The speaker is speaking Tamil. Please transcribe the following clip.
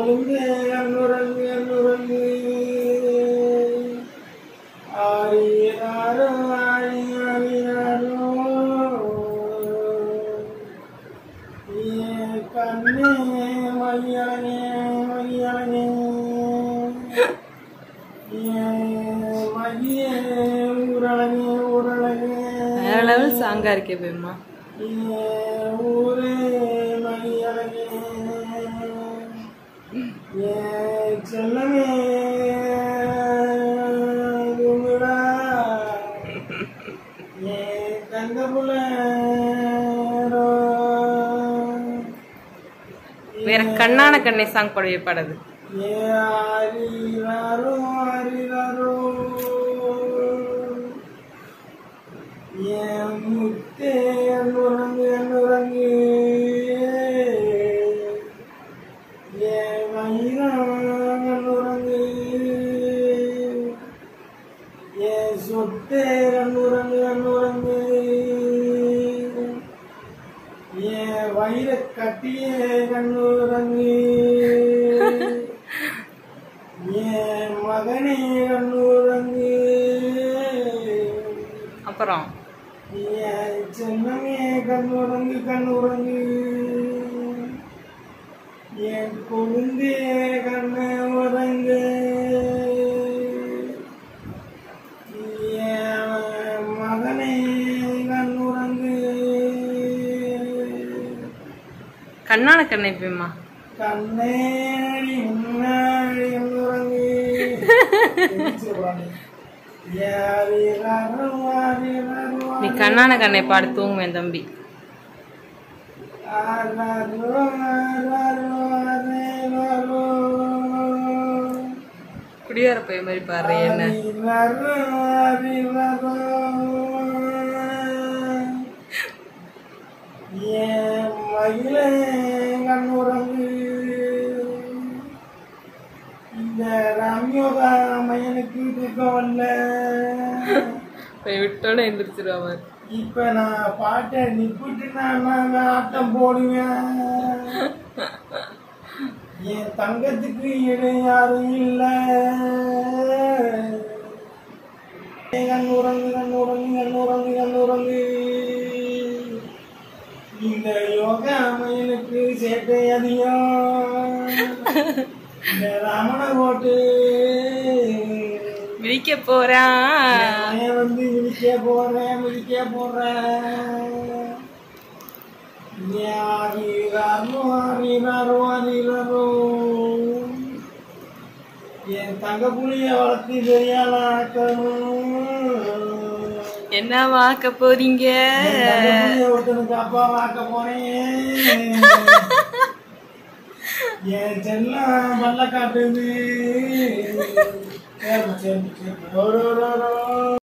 கொழுந்து அன்னுறங்கு அன்னுறங்கு ஆரியாரோ ஆரி ஆரியாரோ ஏ கண்ணே மையழகே மையழகே ஏ மையே ஊரழகே ஊரழகே வேற லெவல் சாங்கா இருக்கே பெரியம்மா ஏ ஊரே மையழகே ஏ செல்லமே குமுடா ஏ கந்தபுல வேற கண்ணான கண்ணை சாங் பாடவே பாடாது ஏ ஆரிராரோ ஆரிராரோ ஏ முத்தே அன்னுறங்கு அன்னுறங்கு ஏ மயிலான் அன்னுறங்கு ஏ சொத்தே அன்னுறங்கு அன்னுறங்கு ஏ வயிற கட்டியே கண்ணுறங்கு ஏ மகனே கண்ணுறங்கு அப்புறம் ஏ சின்னமே கண்ணுறங்கு கண்ணுறங்கு என் கொழுந்தே கண்ணு உறங்கு என் மகனே கண்ணுறங்கு கண்ணான கண்ணை பெரியம்மா கண்ணேடி முன்னாடி உறங்கு நீ கண்ணான கண்ணை பாடி தூங்குவேன் தம்பி குடியார போய் மாதிரி பாடுற என்ன மயிலே கண்ணுறங்கு இந்த ரம்யோகா மையனுக்கு தூக்கம் வரல போய் விட்டோட எந்திரிச்சிருவான் இப்ப நான் பாட்டை நிப்பிட்டு நான் ஆட்டம் போடுவேன் என் தங்கத்துக்கு இணை யாரும் இல்ல கண் உறங்கு கண் உறங்கு கண் உறங்கு கண் உறங்கு இந்த யோகா மயிலுக்கு சேட்டை அதிகம் இந்த ரமண ஓட்டு விழிக்க போறான் நான் வந்து மிதிக்க போறேன் மிதிக்க போறேன் யாரிராரோ ஆரிராரோ ஆரிராரோ என் தங்க புளிய வளர்த்து பெரியாளாக்கணும் என்ன வாக்க போறீங்க என் தங்க புளிய ஒருத்தனுக்கு அப்பா வாக்க போறேன் என் செல்லம் பல்ல காட்டுது சரிம்மா, சரிம்மா, சரிம்மா. ரோ, ரோ, ரோ, ரோ.